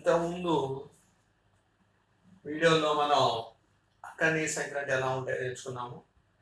ఇంతకుముందు వీడియోలో మనం అక్కడి సంఖ్యలు అంటే ఎలా ఉంటాయో నేర్చుకున్నాము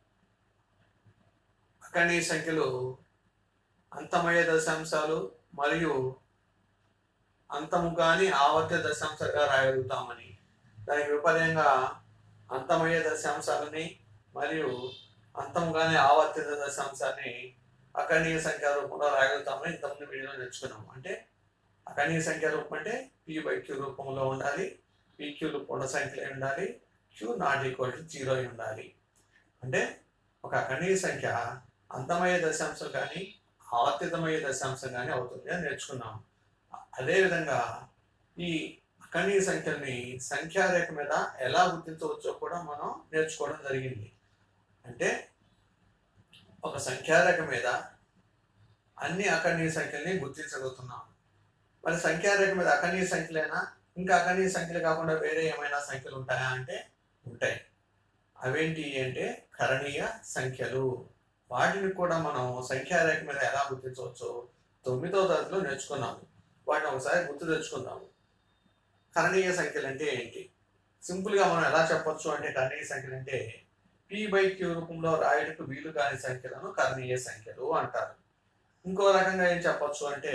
అక్కడి సంఖ్యలు అంతమయ్యే దశాంశాలు మరియు అంతము కాని ఆవర్త దశాంశాలుగా రాయగలుగుతామని దానికి విపర్యంగా అంతమయ్యే దశాంశాలని మరియు అంతము కాని ఆవర్తిత దశాంశాన్ని అకర్ణీయ సంఖ్య రూపంలో రాయగలుగుతామని ఇంతకుముందు వీడియోలో నేర్చుకున్నాము అంటే అకర్ణీయ సంఖ్య రూపం అంటే పి బై క్యూ రూపంలో ఉండాలి పీక్యూలు పూర్ణ సంఖ్యలో ఉండాలి q not equal to zero అయి ఉండాలి అంటే ఒక అకర్ణీయ సంఖ్య అంతమయ్యే దశాంశం కానీ ఆవర్తితమయ్యే దశాంశం కానీ అవుతుంది అని నేర్చుకున్నాం అదేవిధంగా ఈ అకర్ణీయ సంఖ్యల్ని సంఖ్యారేఖ మీద ఎలా గుర్తించవచ్చో కూడా మనం నేర్చుకోవడం జరిగింది అంటే ఒక సంఖ్యారేఖ మీద అన్ని అకర్ణీయ సంఖ్యల్ని గుర్తించగలుగుతున్నాం మరి సంఖ్యారేఖ మీద అకర్ణీయ సంఖ్యలైనా ఇంకా అకర్ణీయ సంఖ్యలు కాకుండా వేరే ఏమైనా సంఖ్యలు ఉంటాయా అంటే ఉంటాయి అవేంటి అంటే కరణీయ సంఖ్యలు వాటిని కూడా మనం సంఖ్యారేఖ మీద ఎలా గుర్తించవచ్చు తొమ్మిదో తరగతిలో నేర్చుకున్నాము వాటిని ఒకసారి గుర్తు తెచ్చుకుందాము కరణీయ సంఖ్యలు అంటే ఏంటి సింపుల్గా మనం ఎలా చెప్పొచ్చు అంటే కరణీయ సంఖ్యలు అంటే పి బై క్యూ రూపంలో రాయటకు వీలు కాని సంఖ్యలను కరణీయ సంఖ్యలు అంటారు ఇంకో రకంగా ఏం చెప్పొచ్చు అంటే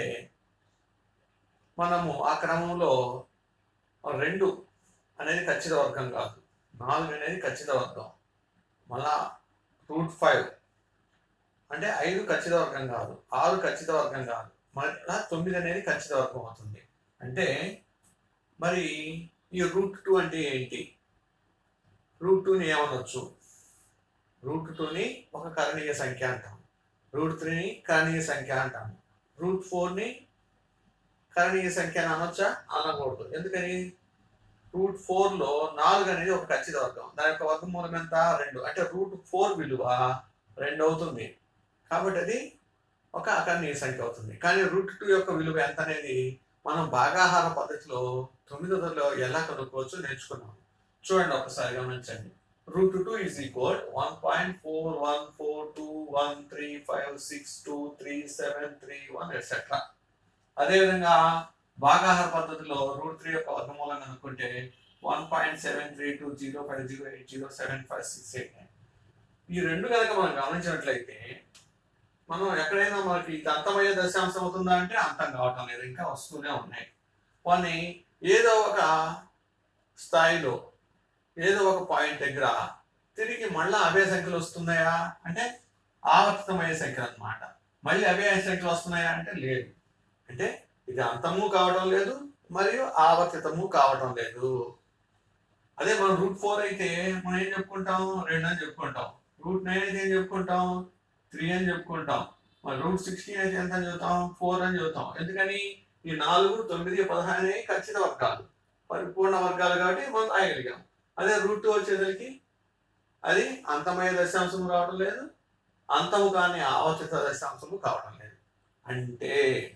మనము ఆ క్రమంలో రెండు అనేది ఖచ్చిత వర్గం కాదు నాలుగు అనేది ఖచ్చిత వర్గం మళ్ళా రూట్ ఫైవ్ అంటే ఐదు ఖచ్చిత వర్గం కాదు ఆరు ఖచ్చిత వర్గం కాదు మళ్ళా తొమ్మిది అనేది ఖచ్చిత వర్గం అవుతుంది అంటే మరి ఈ రూట్ టూ అంటే ఏంటి రూట్ టూని ఏమనొచ్చు రూట్ టూని ఒక కరణీయ సంఖ్య అంటాం రూట్ త్రీని కరణీయ సంఖ్య అంటాం రూట్ ఫోర్ని కరణీయ సంఖ్య అని అనొచ్చా అనకూడదు ఎందుకని రూట్ ఫోర్లో నాలుగు అనేది ఒక ఖచ్చిత వర్గం దాని యొక్క వర్గమూలం ఎంత రెండు అంటే రూట్ ఫోర్ విలువ రెండు అవుతుంది కాబట్టి అది ఒక అకర్ణీయ సంఖ్య అవుతుంది కానీ రూట్ టూ యొక్క విలువ ఎంత అనేది మనం భాగాహార పద్ధతిలో తొమ్మిదో తరగతిలో ఎలా కనుక్కోవచ్చు నేర్చుకున్నాం చూడండి ఒకసారి గమనించండి root two is equal one point four one four two one three five six two three seven three one etcetera అదేవిధంగా భాగాహార పద్ధతిలో రూట్ త్రీ యొక్క వర్గమూలం కనుక్కుంటే one point seven three two zero five zero eight zero seven five six eight nine ఈ రెండు కనుక మనం గమనించినట్లయితే మనం ఎక్కడైనా మనకి ఇది అంతమయ్యే దశాంశం అవుతుందా అంటే అంతం కావటం లేదు ఇంకా వస్తూనే ఉన్నాయి కానీ ఏదో ఒక స్థాయిలో ఏదో ఒక పాయింట్ దగ్గర తిరిగి మళ్ళా అవే సంఖ్యలు వస్తున్నాయా అంటే ఆవర్తితమయ్యే సంఖ్యలు అన్నమాట మళ్ళీ అవే సంఖ్యలు వస్తున్నాయా అంటే లేదు అంటే ఇది అంతము కావడం లేదు మరియు ఆవర్తితము కావటం లేదు అదే మనం రూట్ ఫోర్ అయితే మనం ఏం చెప్పుకుంటాం రెండు అని చెప్పుకుంటాం రూట్ నైన్ అయితే ఏం చెప్పుకుంటాం త్రీ అని చెప్పుకుంటాం మరి రూట్ సిక్స్టీన్ అయితే ఎంత అని చెబుతాం ఫోర్ అని చెబుతాం ఎందుకని ఈ నాలుగు తొమ్మిది పదహారు అనేవి ఖచ్చిత వర్గాలు పరిపూర్ణ వర్గాలు కాబట్టి మనం రాయగలిగాం అదే రూట్ టూ వచ్చేసరికి అది అంతమయ్యే దశాంశము రావడం లేదు అంతము కానీ ఆవర్తిత దశాంశము కావడం లేదు అంటే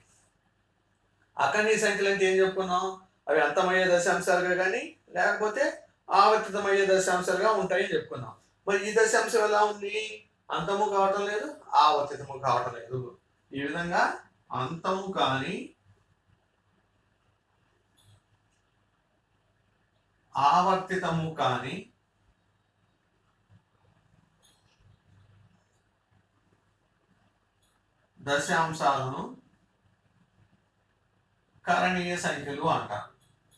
అకర్ణీయ సంఖ్యలు అంటే ఏం చెప్పుకున్నాం అవి అంతమయ్యే దశాంశాలుగా కానీ లేకపోతే ఆవర్తితమయ్యే దశాంశాలుగా ఉంటాయని చెప్పుకున్నాం మరి ఈ దశాంశం ఎలా ఉంది అంతము కావటం లేదు ఆవర్తితము కావటం లేదు ఈ విధంగా అంతము కానీ ఆవర్తితము కానీ దశాంశాలను కరణీయ సంఖ్యలు అంటారు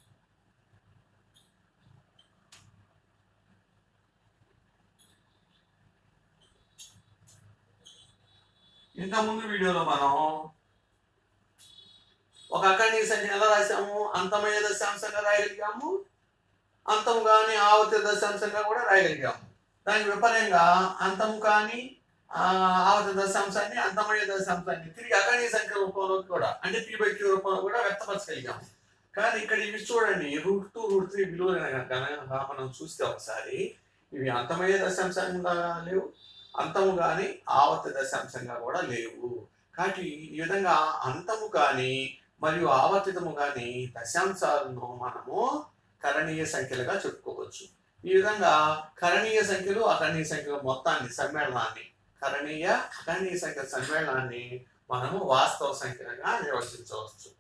ఇంతకుముందు వీడియోలో మనం ఒక అకర్ణీయ సంఖ్య ఎలా రాసాము అంతమయ్యే దశాంశంగా రాయగలిగాము అంతము కానీ ఆవర్తి దశాంశంగా కూడా రాయగలిగాము దానికి విపర్యంగా అంతము కానీ ఆ, ఆవర్తి దశాంశాన్ని అంతమయ్యే దశాంశాన్ని తిరిగి అకర్ణీయ సంఖ్య రూపంలో కూడా అంటే పీ బై క్యూ రూపంలో కూడా వ్యక్తపరచగలిగాము కానీ ఇక్కడ ఇవి చూడండి రూట్ టూ రూట్ త్రీ విలువలు కనుక కనుక మనం చూస్తే ఒకసారి ఇవి అంతమయ్యే దశాంశంగా లేవు అంతము కానీ ఆవర్త దశాంశంగా కూడా లేవు కాబట్టి ఈ విధంగా అంతము కానీ మరియు ఆవర్తితము కానీ దశాంశాలను మనము కరణీయ సంఖ్యలుగా చెప్పుకోవచ్చు ఈ విధంగా కరణీయ సంఖ్యలు అకరణీయ సంఖ్యల మొత్తాన్ని సమ్మేళనాన్ని కరణీయ అకరణీయ సంఖ్యల సమ్మేళనాన్ని మనము వాస్తవ సంఖ్యలుగా నిర్వచించవచ్చు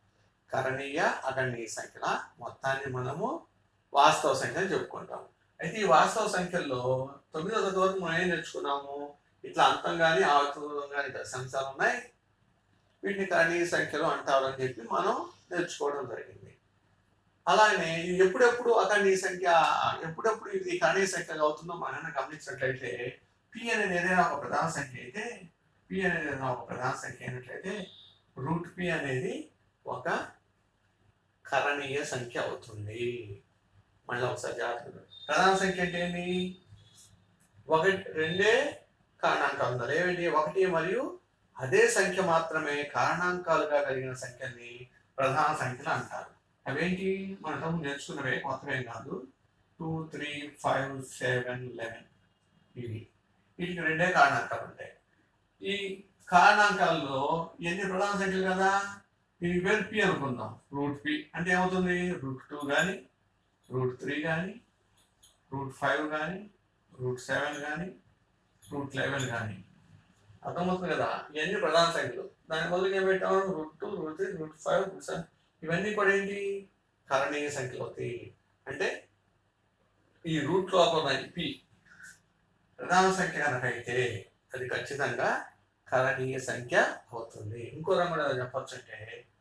కరణీయ అగణనీయ సంఖ్యల మొత్తాన్ని మనము వాస్తవ సంఖ్య అని చెప్పుకుంటాము అయితే ఈ వాస్తవ సంఖ్యల్లో తొమ్మిదో తరగతి వరకు మనం ఏం నేర్చుకున్నాము ఇట్లా అంతం కానీ ఆవర్తం కానీ దశాంశాలు ఉన్నాయి వీటిని కరణీయ సంఖ్యలు అంటారు అని చెప్పి మనం నేర్చుకోవడం జరిగింది అలానే ఇది ఎప్పుడెప్పుడు అకరణీయ సంఖ్య ఎప్పుడెప్పుడు ఇది కరణీయ సంఖ్యగా అవుతుందో మనం గమనించినట్లయితే పి అనేది ఏదైనా ఒక ప్రధాన సంఖ్య అయితే పి అనేది ఏదైనా ఒక ప్రధాన సంఖ్య అయినట్లయితే రూట్ పి అనేది ఒక కరణీయ సంఖ్య అవుతుంది మళ్ళీ ఒకసారి జాగ్రత్తగా ప్రధాన సంఖ్య అంటే ఏంటి ఒకటి రెండే కారణాంకాలు ఉన్నారు ఏమిటి ఒకటి మరియు అదే సంఖ్య మాత్రమే కారణాంకాలుగా కలిగిన సంఖ్యని ప్రధాన సంఖ్యలు అంటారు అవేంటి మనం నేర్చుకున్నవే కొత్తవేం కాదు two three five seven eleven ఇవి వీటికి రెండే కారణాంకాలు ఉంటాయి ఈ కారణాంకాల్లో ఎన్ని ప్రధాన సంఖ్యలు కదా ఇది పేరు పి అనుకుందాం రూట్ పి అంటే ఏమవుతుంది రూట్ టూ కానీ రూట్ త్రీ కానీ రూట్ ఫైవ్ కానీ రూట్ సెవెన్ కానీ రూట్ లెవెన్ కానీ అర్థమవుతుంది కదా ఇవన్నీ ప్రధాన సంఖ్యలు దాని బదులు ఏం పెట్టాము root two root three root five root seven ఇవన్నీ కూడా ఏంటి కరణీయ సంఖ్యలు అవుతాయి అంటే ఈ రూట్ లోపల పి ప్రధాన సంఖ్య కనుక అయితే అది ఖచ్చితంగా కరణీయ సంఖ్య అవుతుంది ఇంకో రంగులో చెప్పొచ్చు అంటే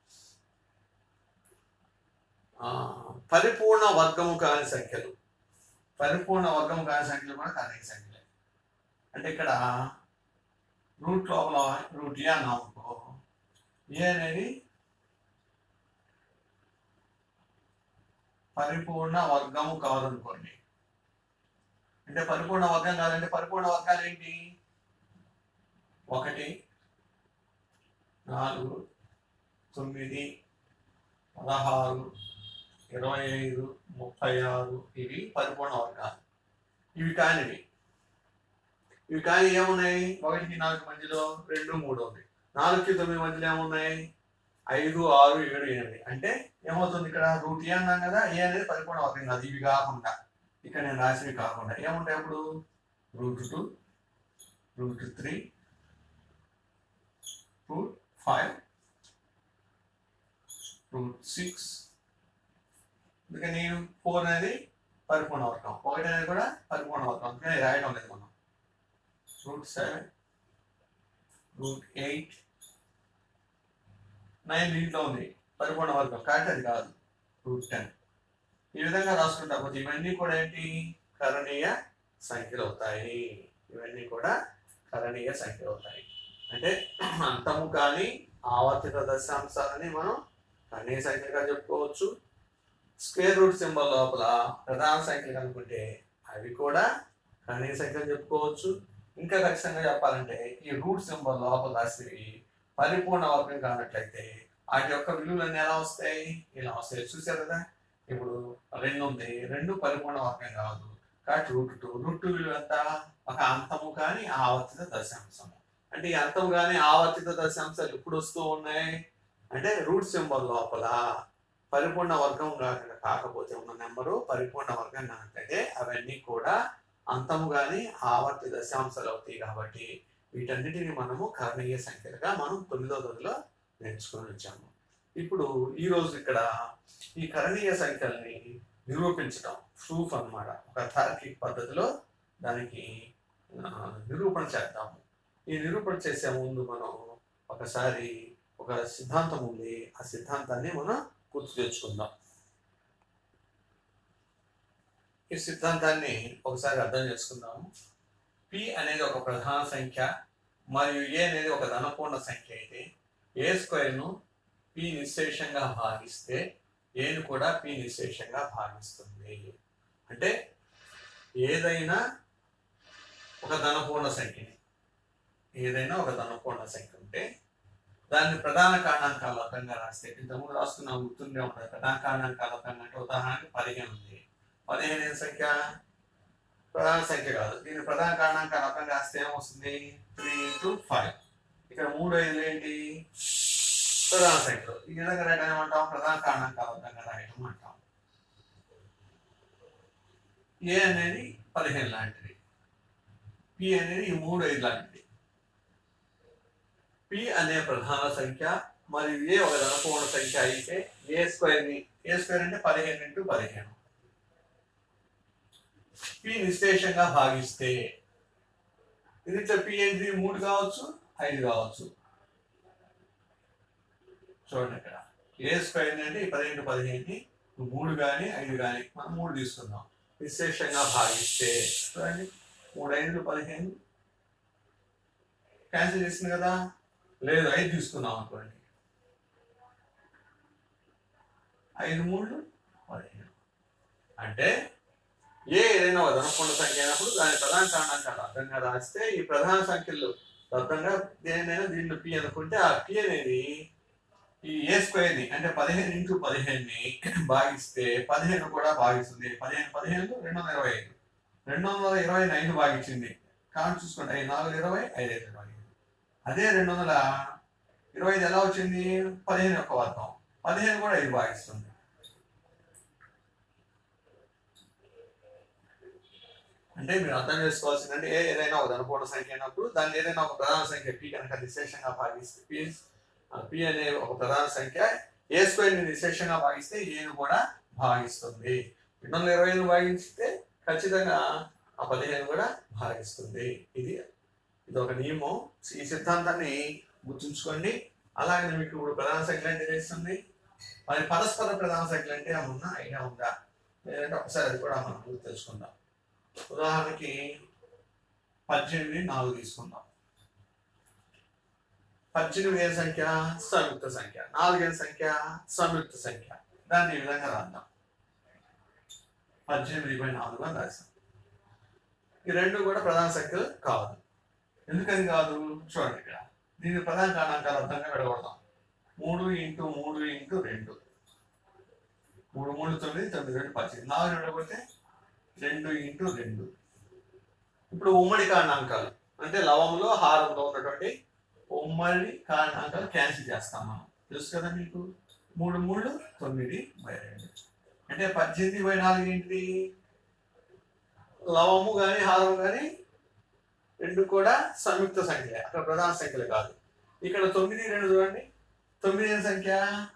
ఆ, పరిపూర్ణ వర్గము కాని సంఖ్యలు పరిపూర్ణ వర్గము కాని సంఖ్యలు కూడా కరణీయ సంఖ్యలే అంటే ఇక్కడ రూట్ లోపల రూట్ ఏ అన్నాం అనుకో ఏ అనేది పరిపూర్ణ వర్గము కాదనుకోండి అంటే పరిపూర్ణ వర్గం కాదంటే పరిపూర్ణ వర్గాలు ఏంటి ఒకటి నాలుగు తొమ్మిది పదహారు ఇరవై ఐదు ముప్పై ఆరు ఇవి పరిపూర్ణ వర్గాలు ఇవి కానివి ఇవి కానీ ఏమున్నాయి ఒకటికి నాలుగు మధ్యలో రెండు మూడు ఉంది నాలుగుకి తొమ్మిది మధ్యలో ఏమున్నాయి ఐదు ఆరు ఏడు ఎనిమిది అంటే ఏమవుతుంది ఇక్కడ రూట్ ఏ అన్నాం కదా ఏ అనేది పరిపూర్ణ వర్గం కాదు ఇవి కాకుండా ఇక్కడ నేను రాసినవి కాకుండా ఏముంటాయి అప్పుడు root two root three root five root six అందుకని ఫోర్ అనేది పరిపూర్ణ వర్గం ఒకటి అనేది కూడా పరిపూర్ణ వర్గం అందుకని రాయడం లేదు మనం root seven root eight nine దీంట్లో ఉంది పరిపూర్ణ వర్గం కాబట్టి అది కాదు రూట్ టెన్ ఈ విధంగా రాసుకుంటా పోతే ఇవన్నీ కూడా ఏంటి కరణీయ సంఖ్యలు అవుతాయి ఇవన్నీ కూడా కరణీయ సంఖ్యలు అవుతాయి అంటే అంతము కానీ ఆవర్తిత దశాంశాలని మనం కరణీయ సంఖ్యగా చెప్పుకోవచ్చు స్క్వేర్ రూట్ సింబల్ లోపల ప్రధాన సంఖ్యలు కనుక్కుంటే అవి కూడా కరణీయ సంఖ్యలు చెప్పుకోవచ్చు ఇంకా ఖచ్చితంగా చెప్పాలంటే ఈ రూట్ సింబల్ లోపల రాసినవి పరిపూర్ణ వర్గం కానట్లయితే వాటి యొక్క విలువలన్నీ ఎలా వస్తాయి ఇలా వస్తాయి చూసారు కదా ఇప్పుడు రెండు ఉంది రెండు పరిపూర్ణ వర్గం కాదు కాబట్టి రూట్ టూ రూట్ టూ విలువ ఎంత ఒక అంతము కానీ ఆవర్తిత దశాంశము అంటే ఈ అంతం కానీ ఆవర్తిత దశాంశాలు ఎప్పుడు వస్తూ ఉన్నాయి అంటే రూట్ సింబల్ లోపల పరిపూర్ణ వర్గం కాక కాకపోతే ఉన్న నెంబరు పరిపూర్ణ వర్గం కానట్లయితే అవన్నీ కూడా అంతము కానీ ఆవర్తి దశాంశాలు అవుతాయి కాబట్టి వీటన్నిటిని మనము కరణీయ సంఖ్యలుగా మనం తొమ్మిదో తొమ్మిదిలో నేర్చుకొని వచ్చాము ఇప్పుడు ఈ రోజు ఇక్కడ ఈ కరణీయ సంఖ్యల్ని నిరూపించడం ప్రూఫ్ అన్నమాట ఒక తార్కిక పద్ధతిలో దానికి ఆ, నిరూపణ చేద్దాము ఈ నిరూపణ చేసే ముందు మనం ఒకసారి ఒక సిద్ధాంతం ఉంది ఆ సిద్ధాంతాన్ని మనం గుర్తు తెచ్చుకుందాం ఈ సిద్ధాంతాన్ని ఒకసారి అర్థం చేసుకుందాము పి అనేది ఒక ప్రధాన సంఖ్య మరియు ఏ అనేది ఒక ధనపూర్ణ సంఖ్య అయితే ఏ స్క్వేర్ను పి నిశ్శేషంగా భాగిస్తే ఏను కూడా పి నిశ్శేషంగా భాగిస్తుంది అంటే ఏదైనా ఒక ధనపూర్ణ సంఖ్యని ఏదైనా ఒక ధనపూర్ణ సంఖ్య ఉంటే దాన్ని ప్రధాన కారణాంకాలకంగా రాస్తే ఇంతకుముందు రాసుకున్న గుర్తుండే ఉంటుంది ప్రధాన కారణాంకాలకంగా అంటే ఉదాహరణకి పదిహేను ఉంది పదిహేను ఏ సంఖ్య ప్రధాన సంఖ్య కాదు దీని ప్రధాన కారణాంకాలకంగా రాస్తే ఏమొస్తుంది త్రీ ఇంటూ ఫైవ్ ఇక్కడ మూడు ఐదులు ఏంటి ప్రధాన సంఖ్యలు ఈ విధంగా రాయడం ఏమంటాం ప్రధాన కారణాంకాలకంగా రాయటం అంటాం ఏ అనేది పదిహేను లాంటిది పి అనేది ఈ మూడు ఐదు లాంటిది పి అనే ప్రధాన సంఖ్య మరియు ఏ ఒక ధనపూర్ణ సంఖ్య అయితే ఏ స్క్వేర్ని ఏ స్క్వేర్ అంటే పదిహేను ఇంటూ పదిహేను పి నిశ్శేషంగా భాగిస్తే ఇది పి ఏంటి మూడు కావచ్చు ఐదు కావచ్చు చూడండి ఇక్కడ ఏ స్క్వేర్ అంటే ఈ పదిహేను పదిహేనుని మూడు కానీ ఐదు కానీ మనం మూడు తీసుకుందాం విశేషంగా భాగిస్తే చూడండి మూడు ఐదు పదిహేను క్యాన్సిల్ చేసింది కదా లేదు ఐదు తీసుకుందాం అనుకోండి ఐదు మూడు పదిహేను అంటే ఏ ఏదైనా ఒక ధనపూర్ణ సంఖ్య అయినప్పుడు దాని ప్రధాన కారణాంకాలు అర్థంగా రాస్తే ఈ ప్రధాన సంఖ్యలు అర్థంగా దేనైనా దీంట్లో పి అనుకుంటే ఆ పి అనేది ఈ ఏ స్క్వేర్ని అంటే పదిహేను ఇంటూ పదిహేనుని భాగిస్తే పదిహేను కూడా భాగిస్తుంది పదిహేను పదిహేను రెండు వందల ఇరవై ఐదు రెండు వందల ఇరవై ఐదు భాగించింది కాబట్టి చూసుకోండి ఐదు నాలుగు ఇరవై ఐదు ఐదు ఇరవై ఐదు అదే రెండు వందల ఇరవై ఐదు ఎలా వచ్చింది పదిహేను యొక్క వర్గం పదిహేను కూడా ఐదు భాగిస్తుంది అంటే మీరు అర్థం చేసుకోవాల్సిందంటే ఏ ఏదైనా ఒక ధనపూర్ణ సంఖ్య అయినప్పుడు దాన్ని ఏదైనా ఒక ప్రధాన సంఖ్య పి కనుక విశేషంగా భాగిస్తే పి పి అనే ఒక ప్రధాన సంఖ్య ఏ స్క్వేర్ ని విశేషంగా భాగిస్తే ఏను కూడా భాగిస్తుంది రెండు వందల ఇరవై ఐదు భాగిస్తే ఖచ్చితంగా ఆ పదిహేను కూడా భాగిస్తుంది ఇది ఇది ఒక నియమం ఈ సిద్ధాంతాన్ని గుర్తుంచుకోండి అలాగే మీకు ఇప్పుడు ప్రధాన సంఖ్యలు అంటే తెలుస్తుంది మరి పరస్పర ప్రధాన సంఖ్యలు అంటే ఏమన్నా ఐడియా ఉందా లేదంటే ఒకసారి అది కూడా మనం గుర్తు తెలుసుకుందాం ఉదాహరణకి పద్దెనిమిది నాలుగు తీసుకుందాం పద్దెనిమిది ఏ సంఖ్య సంయుక్త సంఖ్య నాలుగు ఏ సంఖ్య సంయుక్త సంఖ్య దాన్ని ఈ విధంగా రాద్దాం పద్దెనిమిది బై నాలుగు అని రాశాం ఈ రెండు కూడా ప్రధాన సంఖ్యలు కాదు ఎందుకని కాదు చూడండి ఇక్కడ దీని ప్రధాన కారణాంకాలు అర్థంగా విడగొడదాం మూడు ఇంటూ మూడు ఇంటూ రెండు మూడు మూడు తొమ్మిది తొమ్మిది రెండు పద్దెనిమిది నాలుగు విడగొడితే రెండు ఇంటూ రెండు ఇప్పుడు ఉమ్మడి కారణాంకాలు అంటే లవంలో హారంలో ఉన్నటువంటి ఉమ్మడి కారణాంకాలు క్యాన్సిల్ చేస్తాం మనం తెలుసు కదా మీకు మూడు మూడు తొమ్మిది బై రెండు అంటే పద్దెనిమిది బై నాలుగు ఏంటిది లవము కానీ హారము కానీ రెండు కూడా సంయుక్త సంఖ్య అక్కడ ప్రధాన సంఖ్యలు కాదు ఇక్కడ తొమ్మిది రెండు చూడండి తొమ్మిది ఏ సంఖ్య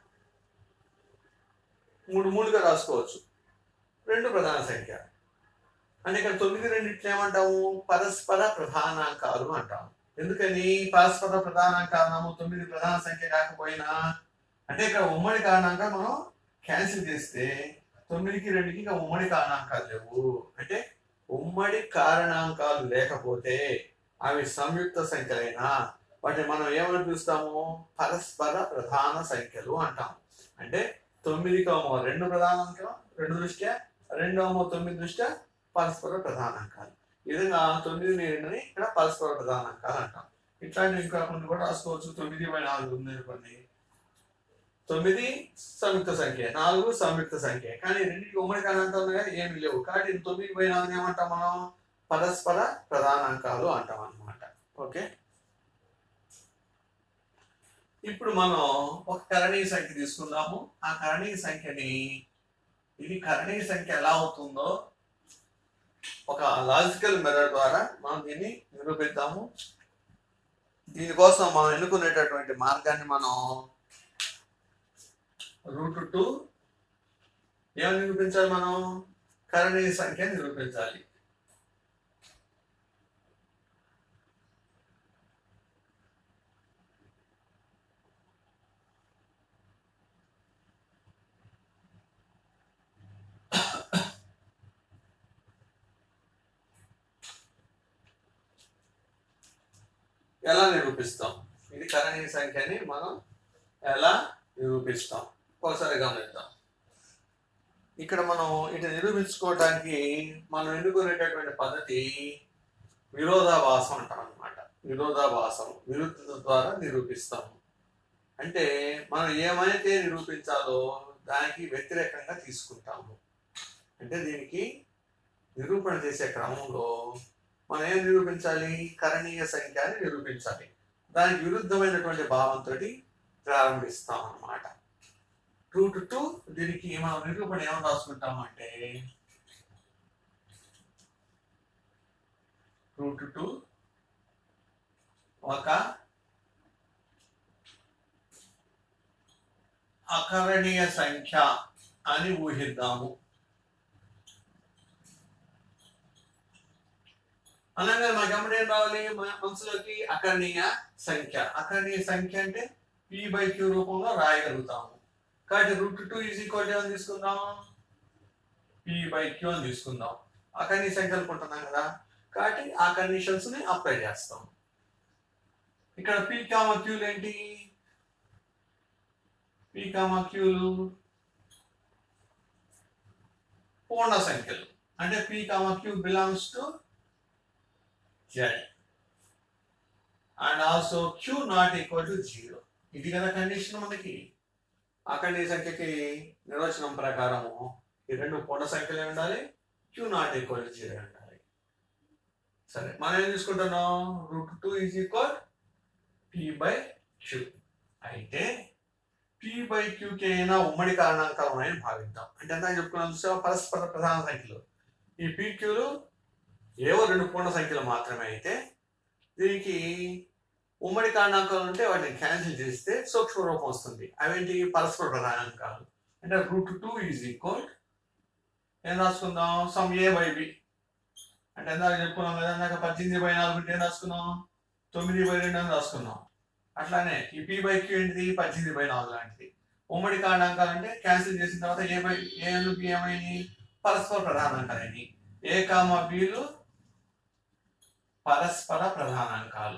మూడు మూడుగా రాసుకోవచ్చు రెండు ప్రధాన సంఖ్య అంటే ఇక్కడ తొమ్మిది రెండిట్లు ఏమంటాము పరస్పర ప్రధానాంకాలు అంటాము ఎందుకని పరస్పర ప్రధానాంకాలము తొమ్మిది ప్రధాన సంఖ్య కాకపోయినా అంటే ఇక్కడ ఉమ్మడి కారణాంక మనం క్యాన్సిల్ చేస్తే తొమ్మిదికి రెండుకి ఇక ఉమ్మడి కారణాంకాలు లేవు అంటే ఉమ్మడి కారణాంకాలు లేకపోతే అవి సంయుక్త సంఖ్యలైనా వాటిని మనం ఏమని పిలుస్తాము పరస్పర ప్రధాన సంఖ్యలు అంటాం అంటే తొమ్మిదికోమో రెండు ప్రధానాంకం రెండు దృష్ట్యా రెండోమో తొమ్మిది దృష్ట్యా పరస్పర ప్రధానాంకాలు ఈ విధంగా తొమ్మిది రెండుని ఇక్కడ పరస్పర ప్రధానాంకాలు అంటాం ఇట్లాంటి ఇంకా కొన్ని కూడా రాసుకోవచ్చు తొమ్మిది బై నాలుగు ఉంది అనుకోండి తొమ్మిది సంయుక్త సంఖ్య నాలుగు సంయుక్త సంఖ్య కానీ రెండింటికి ఉమ్మడి కారణాంకాలు ఉన్నాయి ఏమి లేవు కాబట్టి ఇది తొమ్మిది బై నాలుగు ఏమంటాం మనం పరస్పర ప్రధానాంకాలు అంటాం అన్నమాట ఓకే ఇప్పుడు మనం ఒక కరణీయ సంఖ్య తీసుకుందాము ఆ కరణీయ సంఖ్యని ఇది కరణీయ సంఖ్య ఎలా అవుతుందో ఒక లాజికల్ మెథడ్ ద్వారా మనం దీన్ని నిరూపిద్దాము దీనికోసం మనం ఎన్నుకునేటటువంటి మార్గాన్ని మనం రూట్ టూ ఏమని నిరూపించాలి మనం కరణీయ సంఖ్య నిరూపించాలి ఎలా నిరూపిస్తాం ఇది కరణీయ సంఖ్యని మనం ఎలా నిరూపిస్తాం ఒకసారి గమనిద్దాం ఇక్కడ మనం ఇటు నిరూపించుకోవటానికి మనం ఎన్నుకునేటటువంటి పద్ధతి విరోధాభాసం అంటాం అనమాట విరోధాభాసం విరుద్ధత ద్వారా నిరూపిస్తాము అంటే మనం ఏమైతే నిరూపించాలో దానికి వ్యతిరేకంగా తీసుకుంటాము అంటే దీనికి నిరూపణ చేసే క్రమంలో మనం ఏం నిరూపించాలి కరణీయ సంఖ్య అని నిరూపించాలి దానికి విరుద్ధమైనటువంటి భావంతో ప్రారంభిస్తాం అన్నమాట రూట్ టూ దీనికి మనం నిరూపణ ఏమని రాసుకుంటాం అంటే రూట్ టూ ఒక అకరణీయ సంఖ్య అని ఊహిద్దాము అనగా మనకి ఎప్పుడు ఏం రావాలి మన మనసులోకి అకరణీయ సంఖ్య అకరణీయ సంఖ్య అంటే పి బై క్యూ రూపంలో రాయగలుగుతాము కాబట్టి రూట్ టూ ఈజ్ ఈక్వల్ ఏమని తీసుకుందాం పి బై క్యూ అని తీసుకుందాం అకరణీయ సంఖ్య అనుకుంటున్నాం కదా కాబట్టి ఆ కండిషన్స్ ని అప్లై చేస్తాం ఇక్కడ పి కామ క్యూలు ఏంటి పి కామ క్యూలు పూర్ణ సంఖ్యలు అంటే p comma q belongs to Z and also q not equal to zero ఇది కదా కండిషన్ మనకి అక్కడి సంఖ్యకి నిర్వచనం ప్రకారము ఈ రెండు పూర్ణ సంఖ్యలు ఉండాలి q not equal to zero ఉండాలి సరే మనం ఏం తీసుకుంటున్నాం root two is equal p by q అయితే పి బై క్యూకి అయినా ఉమ్మడి కారణాంకాలు ఉన్నాయని భావిద్దాం అంటే ఎంత చెప్పుకున్నాం చూసావా పరస్పర ప్రధాన సంఖ్యలు ఈ పి క్యూలు ఏవో రెండు పూర్ణ సంఖ్యలు మాత్రమే అయితే దీనికి ఉమ్మడి కారణాంకాలు ఉంటే వాటిని క్యాన్సిల్ చేస్తే సూక్ష్మ రూపం వస్తుంది అవేంటి పరస్పర ప్రధానాంకాలు అంటే రూట్ టూ ఈజ్ ఈక్వల్ ఏం రాసుకుందాం సమ్ ఏ బై బి అంటే ఎందాక చెప్పుకున్నాం కదా ఇందాక పద్దెనిమిది బై నాలుగు అంటే ఏం రాసుకున్నాం తొమ్మిది బై రెండు అని రాసుకున్నాం అట్లానే ఈ పి బై క్యూ ఏంటిది పద్దెనిమిది బై నాలుగు లాంటిది ఉమ్మడి కారణాంకాలు అంటే క్యాన్సిల్ చేసిన తర్వాత ఏ బై ఏ బి ఏమైంది పరస్పర ప్రధానాంకాలని ఏ కామ బిలు పరస్పర ప్రధానాంకాలు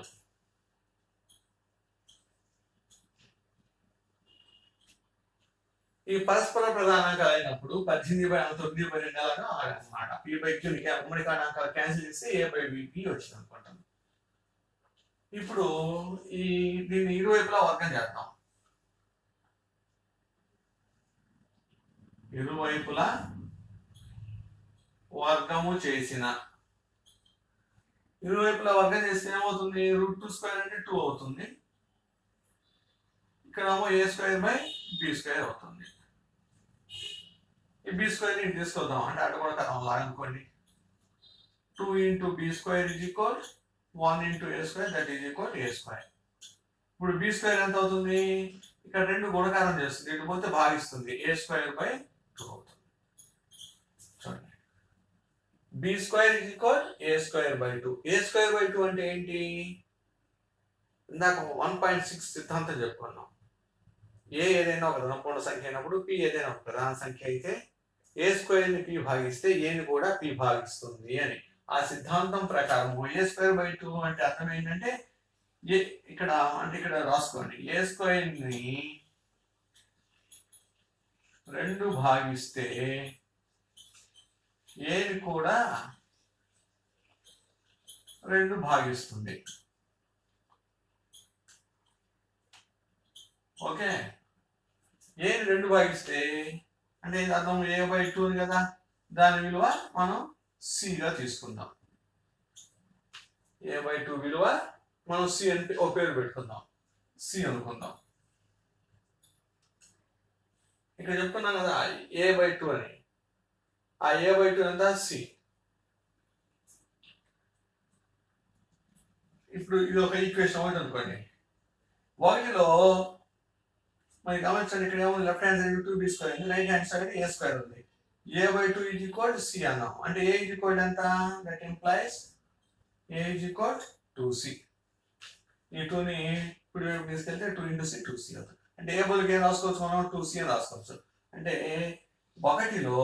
ఈ పరస్పర ప్రధానాంకాలు అయినప్పుడు పద్దెనిమిది బై తొమ్మిది బై రెండు అలాగా అనమాట పి బై క్యూ ఉమ్మడి కారణాంకాలు క్యాన్సిల్ చేస్తే ఏ బై బి వచ్చింది అనుకుంటాం ఇప్పుడు ఈ దీన్ని ఇరువైపులా వర్గం చేద్దాం ఇరువైపులా వర్గము చేసిన ఇరువైపులా వర్గం చేస్తే ఏమవుతుంది రూట్ టూ స్క్వేర్ అంటే టూ అవుతుంది ఇక్కడ ఏమో a square by b square అవుతుంది ఈ బి స్క్వేర్ ని తీసుకొద్దాం అంటే అటు కూడా కదా లాగా అనుకోండి two into b square is equal one into a square that is equal a square ఇప్పుడు బి స్క్వేర్ ఎంత అవుతుంది ఇక్కడ రెండు గుణకారం చేస్తుంది ఇటు పోతే భాగిస్తుంది ఏ స్క్వేర్ బై టూ అవుతుంది చూడండి b square is equal a square by two a square by two అంటే ఏంటి ఇందాక వన్ పాయింట్ సిక్స్ సిద్ధాంతం చెప్పుకున్నాం ఏ ఏదైనా ఒక ధనపూర్ణ సంఖ్య అయినప్పుడు పి ఏదైనా ఒక ప్రధాన సంఖ్య అయితే ఏ స్క్వేర్ ని పి భాగిస్తే ఏని కూడా పి భాగిస్తుంది అని ఆ సిద్ధాంతం ప్రకారం ఏ స్క్వేర్ బై టూ అంటే అర్థం ఏంటంటే ఏ ఇక్కడ అంటే ఇక్కడ రాసుకోండి ఏ స్క్వేర్ ని రెండు భాగిస్తే ఏని కూడా రెండు భాగిస్తుంది ఓకే ఏని రెండు భాగిస్తే అంటే ఇది అర్థం ఏ బై టూ కదా దాని విలువ మనం సిగా తీసుకుందాం ఏ బై టూ విలువ మనం సి అని ఒక పేరు పెట్టుకుందాం సి అనుకుందాం ఇక్కడ చెప్తున్నాం కదా ఏ బై టూ అని ఆ ఏ బై టూ ఎంత సి ఇప్పుడు ఇది ఒక ఈక్వేషన్ ఒకటి అనుకోండి ఒకటిలో మరి గమనించండి ఇక్కడ ఏమో left hand side two b square ఉంది right hand side a square ఉంది a by two is equal c అన్నాం అంటే ఏ ఈజ్ ఈక్వల్ ఎంత that implies a is equal to c ఈ టూని ఇప్పుడు తీసుకెళ్తే two into c two c అవుతుంది అంటే ఏ బదులుకి ఏం రాసుకోవచ్చు మనం టూ సి అని రాసుకోవచ్చు అంటే ఒకటిలో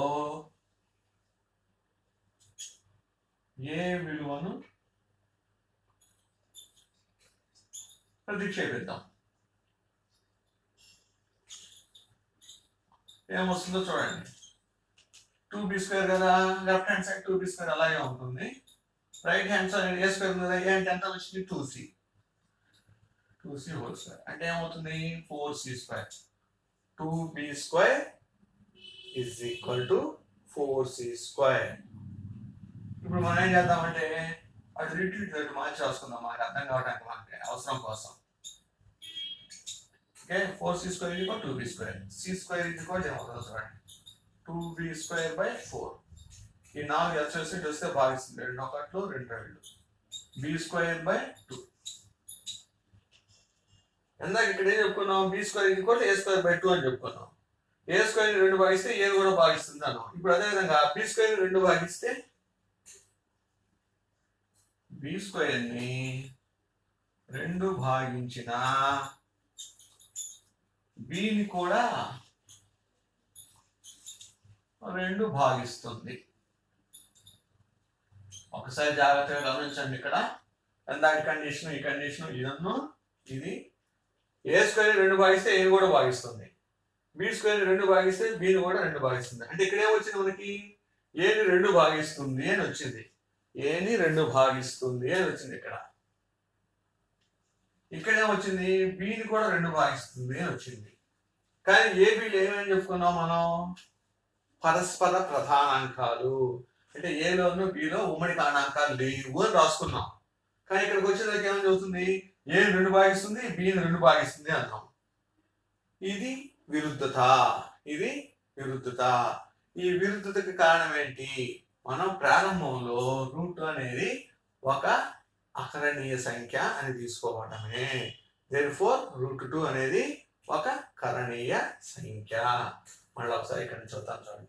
ఏ విలువను ప్రతిక్షేపిద్దాం ఏమొస్తుందో చూడండి టూ బి స్క్వేర్ కదా left hand side two b square అలాగే ఉంటుంది right hand side a square ఉంది కదా ఏ అంటే ఎంత వచ్చింది two c two c whole square అంటే ఏమవుతుంది four c square two b square is equal to four c square ఇప్పుడు మనం ఏం చేద్దామంటే అటు రిట్రీట్ రేటు మార్చి రాసుకుందాం మనకి అర్థం కావడానికి మనకి అవసరం కోసం okay four c square equal two b square c square equal ఏమవుతుందో చూడండి two b square by four ఈ నాలుగు ఎల్సిఎస్ వస్తే భాగిస్తుంది రెండు ఒకట్లు రెండు రెండు బి స్క్వేర్ బై టూ ఇందాక ఇక్కడ ఏం చెప్పుకున్నాం b square equal a square by two అని చెప్పుకున్నాం ఏ స్క్వేర్ రెండు భాగిస్తే ఏ కూడా భాగిస్తుంది అన్నాం ఇప్పుడు అదే విధంగా బి స్క్వేర్ రెండు భాగిస్తే బి స్క్వేర్ ని రెండు భాగించిన బిని కూడా రెండు భాగిస్తుంది ఒకసారి జాగ్రత్తగా గమనించండి ఇక్కడ ఇందాక కండిషన్ ఈ కండిషన్ ఇదన్ను ఇది ఏ స్క్వేర్ రెండు భాగిస్తే ఏ కూడా భాగిస్తుంది బి స్క్వేర్ రెండు భాగిస్తే బిని కూడా రెండు భాగిస్తుంది అంటే ఇక్కడ ఏమొచ్చింది మనకి ఏని రెండు భాగిస్తుంది అని వచ్చింది ఏని రెండు భాగిస్తుంది అని వచ్చింది ఇక్కడ ఇక్కడ ఏమొచ్చింది బిని కూడా రెండు భాగిస్తుంది అని వచ్చింది కానీ ఏ బిలు ఏమని చెప్పుకున్నాం మనం పరస్పర ప్రధానాంకాలు అంటే ఏలోను బిలో ఉమ్మడి కారణాంకాలు లేవు అని రాసుకున్నాం కానీ ఇక్కడికి వచ్చేదానికి ఏమని చెబుతుంది ఏ రెండు భాగిస్తుంది బిని రెండు భాగిస్తుంది అన్నాం ఇది విరుద్ధత ఇది విరుద్ధత ఈ విరుద్ధతకి కారణం ఏంటి మనం ప్రారంభంలో రూట్ అనేది ఒక అకరణీయ సంఖ్య అని తీసుకోవడమే దేర్ ఫోర్ రూట్ టూ అనేది ఒక కరణీయ సంఖ్య మళ్ళీ ఒకసారి ఇక్కడ నుంచి చూద్దాం చూడండి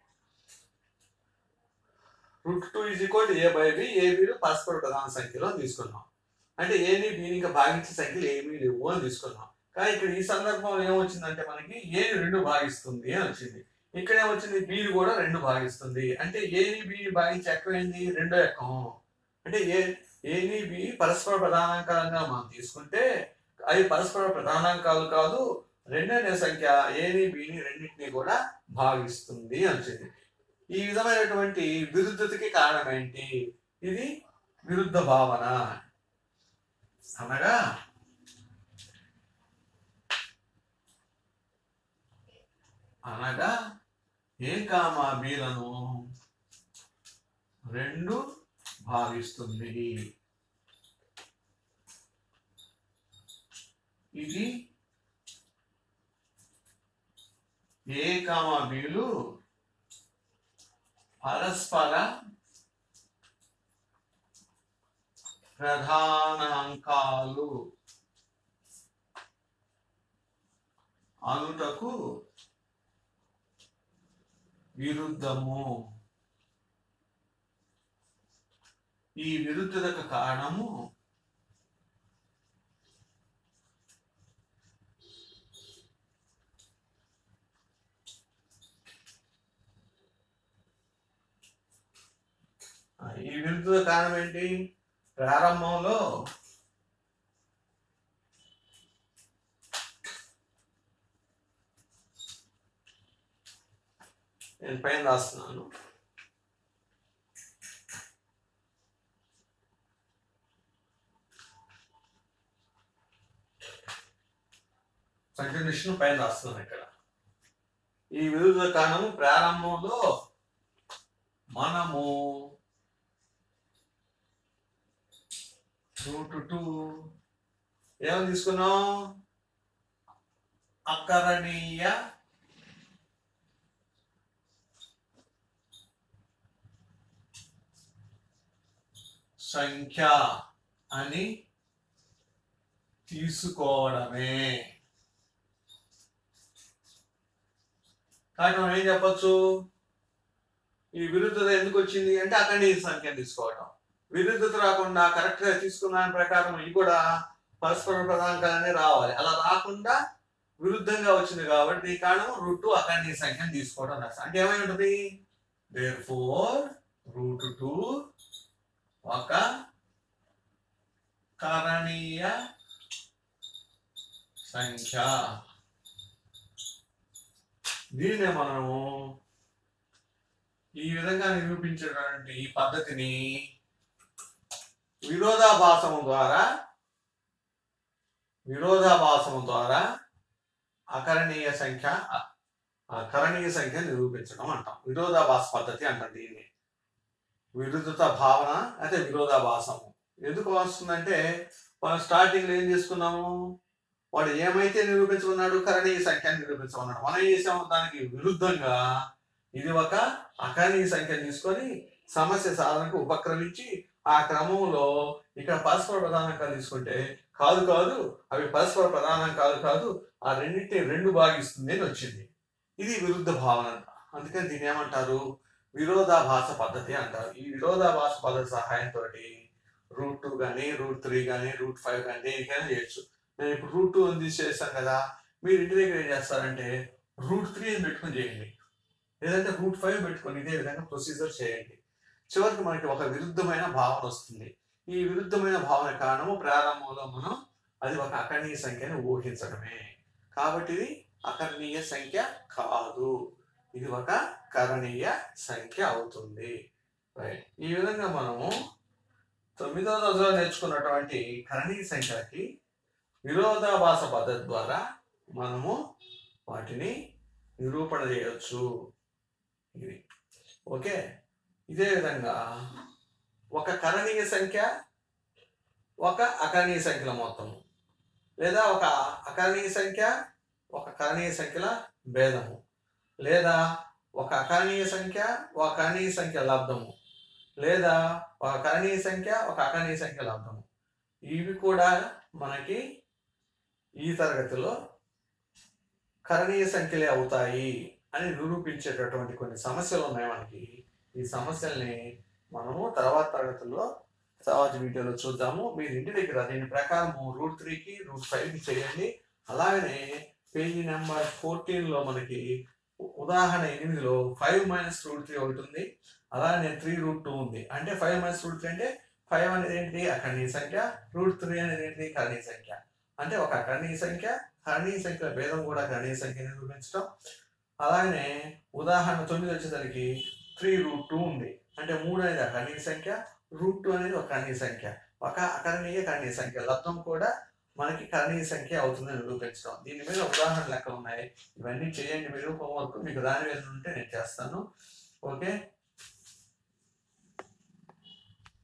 root two is equal a by b a బిలు పరస్పర ప్రధాన సంఖ్యలో తీసుకున్నాం అంటే ఏని బిని ఇంకా భాగించే సంఖ్యలు ఏమీ లేవు అని తీసుకున్నాం కానీ ఇక్కడ ఈ సందర్భంలో ఏమొచ్చిందంటే మనకి ఏని రెండు భాగిస్తుంది అని వచ్చింది ఇక్కడ ఏమొచ్చింది బిని కూడా రెండు భాగిస్తుంది అంటే ఏని బిని భాగించి ఎక్కమైంది రెండో ఎక్కం అంటే ఏ ఏని బి పరస్పర ప్రధానాంకాలంగా మనం తీసుకుంటే అవి పరస్పర ప్రధానాంకాలు కాదు రెండనే సంఖ్య ఏని బిని రెండింటిని కూడా భాగిస్తుంది అని వచ్చింది ఈ విధమైనటువంటి విరుద్ధతకి కారణం ఏంటి ఇది విరుద్ధ భావన అనగా అనగా ఏ కామా బీలను రెండు భావిస్తుంది ఇది ఏ కామా బీలు పరస్పర ప్రధానాంకాలు అనుటకు విరుద్ధము ఈ విరుద్ధతకు కారణము ఆ, ఈ విరుద్ధత కారణం ఏంటి ప్రారంభంలో నేను పైన రాస్తున్నాను కంటిన్యూషన్ పైన రాస్తున్నాను ఇక్కడ ఈ విరుద్ధ కారణము ప్రారంభంలో మనము రూట్ టూ ఏమని తీసుకున్నాం అకరణీయ సంఖ్య అని తీసుకోవడమే కాబట్టి మనం ఏం చెప్పొచ్చు ఈ విరుద్ధత ఎందుకు వచ్చింది అంటే అకరణీయ సంఖ్యను తీసుకోవడం విరుద్ధత రాకుండా కరెక్ట్ గా తీసుకున్న దాని ప్రకారం ఇవి కూడా పరస్పర ప్రధానకాలనే రావాలి అలా రాకుండా విరుద్ధంగా వచ్చింది కాబట్టి దీని కారణం రూట్ టూ అకరణీయ సంఖ్యను తీసుకోవడం రాస్తాం అంటే ఏమై ఉంటుంది దేర్ ఫోర్ రూట్ టూ ఒక కరణీయ సంఖ్య దీన్నే మనము ఈ విధంగా నిరూపించేటువంటి ఈ పద్ధతిని విరోధాభాసము ద్వారా విరోధాభాసము ద్వారా అకరణీయ సంఖ్య అ- అకరణీయ సంఖ్య నిరూపించడం అంటాం విరోధాభాస పద్ధతి అంటాం దీన్ని విరుద్ధత భావన అయితే విరోధాభాసము ఎందుకు వస్తుందంటే మనం స్టార్టింగ్ లో ఏం చేసుకున్నాము వాడు ఏమైతే నిరూపించుకున్నాడు కరణీయ సంఖ్యను నిరూపించమన్నాడు మనం ఏం చేసాము దానికి విరుద్ధంగా ఇది ఒక అకరణీయ సంఖ్య తీసుకొని సమస్య సాధనకు ఉపక్రమించి ఆ క్రమంలో ఇక్కడ పరస్పర ప్రధానంగా తీసుకుంటే కాదు కాదు అవి పరస్పర ప్రధానం కాదు కాదు ఆ రెండింటిని రెండు భాగిస్తుంది అని వచ్చింది ఇది విరుద్ధ భావన అందుకని దీన్ని ఏమంటారు విరోధాభాస పద్ధతి అంటారు ఈ విరోధాభాస పద్ధతి సహాయంతో రూట్ టూ కానీ రూట్ త్రీ కానీ రూట్ ఫైవ్ కానీ దేనికైనా చేయొచ్చు నేను ఇప్పుడు రూట్ టూ అని చేశాను కదా మీరు ఇంటి దగ్గర ఏం చేస్తారంటే రూట్ త్రీ అని పెట్టుకొని చేయండి లేదంటే రూట్ ఫైవ్ పెట్టుకొని ఇదే విధంగా ప్రొసీజర్ చేయండి చివరికి మనకి ఒక విరుద్ధమైన భావన వస్తుంది ఈ విరుద్ధమైన భావన కారణము ప్రారంభంలో మనం అది ఒక అకర్ణీయ సంఖ్యని ఊహించడమే కాబట్టి ఇది అకర్ణీయ సంఖ్య కాదు ఇది ఒక కరణీయ సంఖ్య అవుతుంది Right. ఈ విధంగా మనము తొమ్మిదో రోజులో నేర్చుకున్నటువంటి కరణీయ సంఖ్యలకి విరోధాభాస పద్ధతి ద్వారా మనము వాటిని నిరూపణ చేయవచ్చు ఇది ఓకే ఇదే విధంగా ఒక కరణీయ సంఖ్య ఒక అకరణీయ సంఖ్యల మొత్తము లేదా ఒక అకరణీయ సంఖ్య ఒక కరణీయ సంఖ్యల భేదము లేదా ఒక అకరణీయ సంఖ్య ఒక కరణీయ సంఖ్య లబ్ధము లేదా ఒక కరణీయ సంఖ్య ఒక అకరణీయ సంఖ్య లబ్ధము ఇవి కూడా మనకి ఈ తరగతిలో కరణీయ సంఖ్యలే అవుతాయి అని నిరూపించేటటువంటి కొన్ని సమస్యలు ఉన్నాయి మనకి ఈ సమస్యల్ని మనము తర్వాత తరగతుల్లో తర్వాత వీడియోలో చూద్దాము మీరు ఇంటి దగ్గర దీని ప్రకారము రూట్ త్రీకి రూట్ ఫైవ్కి చేయండి అలాగనే పేజీ నెంబర్ ఫోర్టీన్లో మనకి ఉ- ఉదాహరణ ఎనిమిదిలో ఫైవ్ మైనస్ రూట్ త్రీ ఒకటి ఉంది అలానే త్రీ రూట్ టూ ఉంది అంటే ఫైవ్ మైనస్ రూట్ త్రీ అంటే ఫైవ్ అనేది ఏంటి అకరణీయ సంఖ్య రూట్ త్రీ అనేది ఏంటి కరణీయ సంఖ్య అంటే ఒక అకరణీయ సంఖ్య కరణీయ సంఖ్యల భేదం కూడా కరణీయ సంఖ్య నిరూపించడం అలాగనే ఉదాహరణ తొమ్మిది వచ్చేసరికి త్రీ రూట్ టూ ఉంది అంటే మూడు అనేది అకరణీయ సంఖ్య రూట్ టూ అనేది ఒక కరణీయ సంఖ్య ఒక అకరణీయ కరణీయ సంఖ్య లబ్ధం కూడా మనకి కరణీయ సంఖ్య అవుతుందని నిరూపించడం దీని మీద ఉదాహరణ లెక్కలు ఉన్నాయి ఇవన్నీ చేయండి మీరు హోంవర్క్ మీకు రాని వెళ్ళి ఉంటే నేను చేస్తాను ఓకే